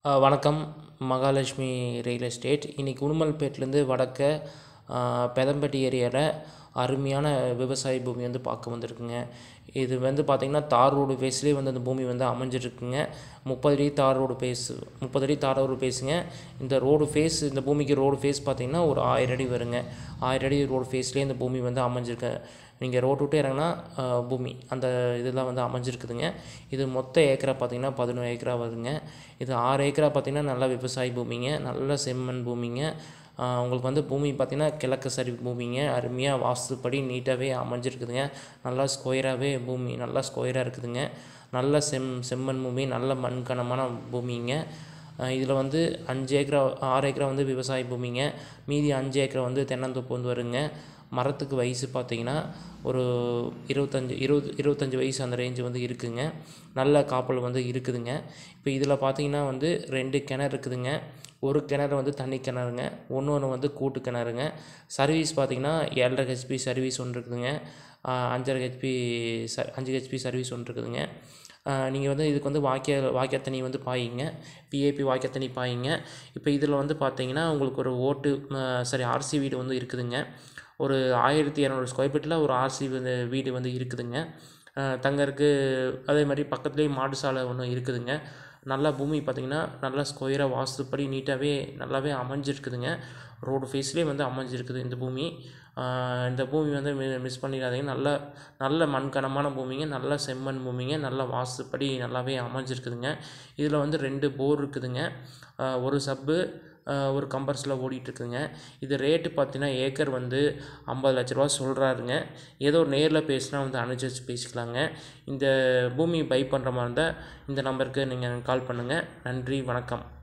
ஆ, வணக்கம் Mahalakshmi real estate இன்றைக்கி உடுமல்பேட்லேருந்து வடக்க ஆ, பெதம்பட்டி ஏரியாவில் அருமையான விவசாய பூமி வந்து பார்க்க வந்திருக்குங்க இது வந்து பார்த்திங்கன்னா தார் ரோடு பேஸ்லேயே வந்து அந்த பூமி வந்து அமைஞ்சிருக்குங்க முப்பது அடி தார் ரோடு பேஸ் முப்பது அடி தார் ரோடு பேஸுங்க இந்த ரோடு ஃபேஸ் இந்த பூமிக்கு ரோடு ஃபேஸ் பார்த்திங்கன்னா ஒரு ஆயிரம் அடி வருங்க ஆயிரம் அடி ரோடு ஃபேஸ்லேயே இந்த பூமி வந்து அமைஞ்சிருக்கு நீங்கள் ரோட்டு விட்டு இறங்கினா ஆ, பூமி அந்த இதெல்லாம் வந்து அமைஞ்சிருக்குதுங்க இது மொத்த ஏக்கரா பார்த்தீங்கன்னா பதினோரு ஏக்கரா வருங்க இது ஆறு ஏக்கரா பார்த்தீங்கன்னா நல்ல விவசாய பூமிங்க நல்ல செம்மண் பூமிங்க ஆ, உங்களுக்கு வந்து பூமி பார்த்திங்கன்னா கிழக்கு சரி பூமிங்க அருமையாக வாஸ்துப்படி நீட்டாகவே அமைஞ்சிருக்குதுங்க நல்லா ஸ்கொயராகவே பூமி நல்லா ஸ்கொயராக இருக்குதுங்க நல்ல செம் செம்மண் பூமி நல்ல மண்கனமான பூமிங்க இதில் வந்து அஞ்சு ஏக்கரா ஆறு ஏக்கரா வந்து விவசாய பூமிங்க மீதி அஞ்சு ஏக்கரா வந்து தென்னந்தோப்பு வந்து வருங்க மரத்துக்கு வயசு பார்த்தீங்கன்னா ஒரு இருபத்தஞ்சி இருபது இருபத்தஞ்சி வயசு அந்த ரேஞ்சு வந்து இருக்குதுங்க நல்ல காப்பல் வந்து இருக்குதுங்க இப்போ இதில் பார்த்தீங்கன்னா வந்து ரெண்டு கிணறு இருக்குதுங்க ஒரு கிணறு வந்து தண்ணி கிணறுங்க ஒன்று ஒன்று வந்து கூட்டு கிணறுங்க சர்வீஸ் பார்த்தீங்கன்னா ஏழரை ஹெச்பி சர்வீஸ் ஒன்று இருக்குதுங்க ஆஹ் அஞ்சரை ஹெச்பி ச அஞ்சு ஹெச்பி சர்வீஸ் ஒன்று இருக்குதுங்க நீங்கள் வந்து இதுக்கு வந்து வாக்கிய வாக்கிய தண்ணி வந்து பாயிங்க பிஏபி வாக்கிய தண்ணி பாயிங்க இப்போ இதில் வந்து பார்த்தீங்கன்னா உங்களுக்கு ஒரு ஓட்டு சரி ஆர்சி வீடு வந்து இருக்குதுங்க ஒரு ஆயிரத்தி இரநூறு ஸ்கொயர் ஃபீட்டில் ஒரு ஆர்சி வந்து வீடு வந்து இருக்குதுங்க அஹ் தங்கறதுக்கு அதே மாதிரி பக்கத்துலேயே மாடு சாலை ஒன்று இருக்குதுங்க நல்லா பூமி பார்த்திங்கன்னா நல்லா ஸ்கொயராக வாஸ்துப்படி நீட்டாகவே நல்லாவே அமைஞ்சிருக்குதுங்க ரோடு ஃபேஸ்லேயே வந்து அமைஞ்சிருக்குது இந்த பூமி ஆஹ் இந்த பூமி வந்து மிஸ் பண்ணிடாதீங்க நல்ல நல்ல மண்கனமான பூமிங்க நல்ல செம்மண் பூமிங்க நல்ல வாஸ்துப்படி நல்லாவே அமைஞ்சிருக்குதுங்க இதில் வந்து ரெண்டு போர் இருக்குதுங்க ஆஹ் ஒரு சப்பு ஆஹ் ஒரு கம்பர்ஸில் ஓடிட்டுருக்குங்க இது ரேட்டு பார்த்தீங்கன்னா ஏக்கர் வந்து ஐம்பது லட்ச ரூபா சொல்கிறாருங்க ஏதோ நேரில் பேசினா வந்து அனுசரித்து பேசிக்கலாங்க இந்த பூமி பை பண்ணுற மாதிரி இருந்தால் இந்த நம்பருக்கு நீங்கள் கால் பண்ணுங்கள் நன்றி வணக்கம்